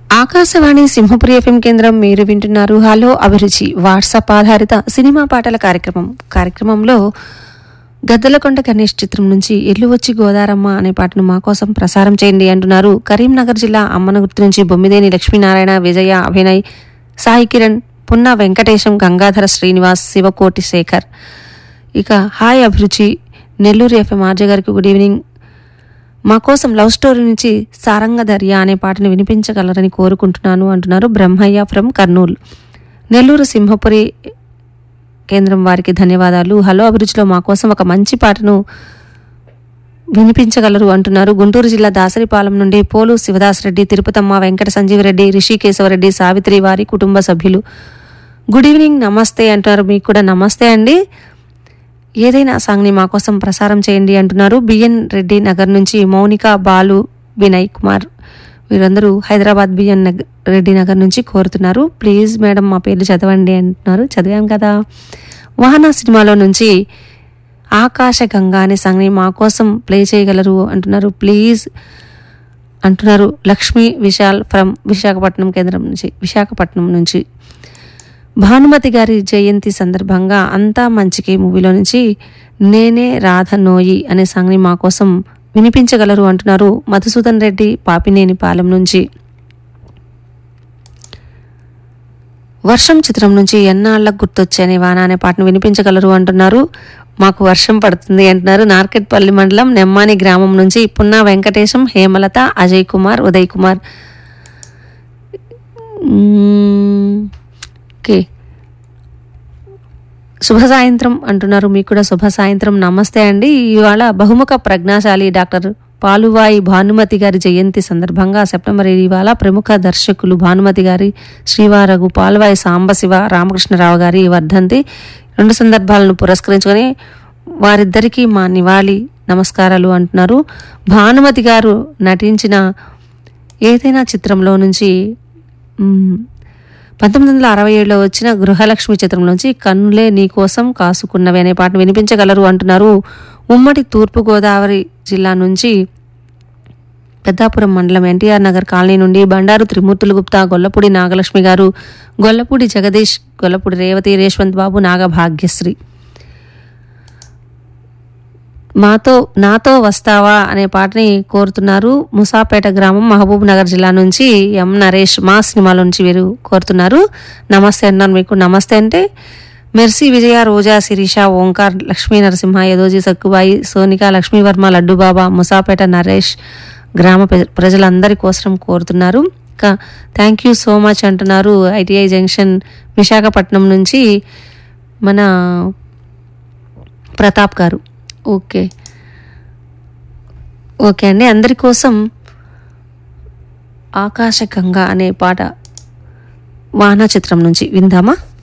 Akashvani Simhapuri FM కేంద్రం మీరు వింటున్నారు హలో అభిరుచి వాట్సాప్ ఆధారిత సినిమా పాటల కార్యక్రమం కార్యక్రమంలో గద్దలకొండ గణేష్ చిత్రం నుంచి ఇల్లు వచ్చి గోదారమ్మ అనే పాటను మా కోసం ప్రసారం చేయండి అంటున్నారు కరీంనగర్ జిల్లా అమ్మనగుర్తు నుంచి బొమ్మిదేని లక్ష్మీనారాయణ విజయ అభినయ్ సాయి కిరణ్ పున్నా వెంకటేశం గంగాధర శ్రీనివాస్ శివకోటి శేఖర్ ఇక హాయ్ అభిరుచి నెల్లూరు ఎఫ్ఎం ఆర్జే గారికి గుడ్ ఈవినింగ్ మా కోసం లవ్ స్టోరీ నుంచి సారంగ దర్యా అనే పాటను వినిపించగలరని కోరుకుంటున్నాను అంటున్నారు బ్రహ్మయ్య ఫ్రమ్ కర్నూలు నెల్లూరు సింహపురి కేంద్రం వారికి ధన్యవాదాలు హలో అభిరుచిలో మా కోసం ఒక మంచి పాటను వినిపించగలరు అంటున్నారు గుంటూరు జిల్లా దాసరిపాలెం నుండి పోలు శివదాసరెడ్డి తిరుపతమ్మ వెంకట సంజీవరెడ్డి రిషికేశవరెడ్డి సావిత్రి వారి కుటుంబ సభ్యులు గుడ్ ఈవినింగ్ నమస్తే అంటున్నారు మీకు కూడా నమస్తే అండి ఏదైనా సాంగ్ని మా కోసం ప్రసారం చేయండి అంటున్నారు బిఎన్ రెడ్డి నగర్ నుంచి మౌనిక బాలు వినయ్ కుమార్ వీరందరూ హైదరాబాద్ బిఎన్ నగర్ రెడ్డి నగర్ నుంచి కోరుతున్నారు ప్లీజ్ మేడం మా పేర్లు చదవండి అంటున్నారు చదివాం కదా వాహన సినిమాలో నుంచి ఆకాశ గంగా అనే సాంగ్ని మా కోసం ప్లే చేయగలరు అంటున్నారు ప్లీజ్ అంటున్నారు లక్ష్మీ విశాల్ ఫ్రమ్ విశాఖపట్నం కేంద్రం నుంచి విశాఖపట్నం నుంచి భానుమతి గారి జయంతి సందర్భంగా అంతా మంచికి మూవీలో నుంచి నేనే రాధ నోయి అనే సాంగ్ని మా కోసం వినిపించగలరు అంటున్నారు మధుసూదన్ రెడ్డి పాపినేని పాలెం నుంచి వర్షం చిత్రం నుంచి ఎన్నాళ్ళకు గుర్తొచ్చే అనే వాన అనే పాటను వినిపించగలరు అంటున్నారు మాకు వర్షం పడుతుంది అంటున్నారు నార్కెట్పల్లి మండలం నెమ్మాని గ్రామం నుంచి పున్నా వెంకటేశం హేమలత అజయ్ కుమార్ ఉదయ్ కుమార్ మ్మ్. ఓకే శుభ సాయంత్రం అంటున్నారు మీకు కూడా శుభ సాయంత్రం నమస్తే అండి ఇవాళ బహుముఖ ప్రజ్ఞాశాలి డాక్టర్ పాలువాయి భానుమతి గారి జయంతి సందర్భంగా సెప్టెంబర్ ఏడు ఇవాళ ప్రముఖ దర్శకులు భానుమతి గారి శ్రీవారగు పాలువాయి సాంబశివ రామకృష్ణరావు గారి వర్ధంతి రెండు సందర్భాలను పురస్కరించుకొని వారిద్దరికీ మా నివాళి నమస్కారాలు అంటున్నారు భానుమతి గారు నటించిన ఏదైనా చిత్రంలో నుంచి మ్మ్, పంతొమ్మిది వందల అరవై ఏడులో వచ్చిన గృహలక్ష్మి చిత్రం నుంచి కన్నులే నీకోసం కాసుకున్నవి అనే పాటను వినిపించగలరు అంటున్నారు ఉమ్మడి తూర్పుగోదావరి జిల్లా నుంచి పెద్దాపురం మండలం ఎన్టీఆర్ నగర్ కాలనీ నుండి బండారు త్రిమూర్తులు గుప్తా గొల్లపూడి నాగలక్ష్మి గారు గొల్లపూడి జగదీష్ గొల్లపూడి రేవతి రేష్వంత్ బాబు నాగభాగ్యశ్రీ మాతో నాతో వస్తావా అనే పాటని కోరుతున్నారు ముసాపేట గ్రామం మహబూబ్ నగర్ జిల్లా నుంచి ఎం నరేష్ మా సినిమాలో నుంచి వీరు కోరుతున్నారు నమస్తే అన్నారు మీకు నమస్తే అంటే మెర్సీ విజయ రోజా శిరీష ఓంకార్ లక్ష్మీ నరసింహ యదోజీ సక్కుబాయి సోనిక లక్ష్మీవర్మ లడ్డుబాబా ముసాపేట నరేష్ గ్రామ ప్ర- ప్రజలందరి కోసం కోరుతున్నారు ఇంకా థ్యాంక్ యూ సో మచ్ అంటున్నారు ఐటీఐ జంక్షన్ విశాఖపట్నం నుంచి మన ప్రతాప్ గారు ఓకే ఓకే అండి అందరి కోసం ఆకాశగంగా అనే పాట వాహన చిత్రం నుంచి విందామా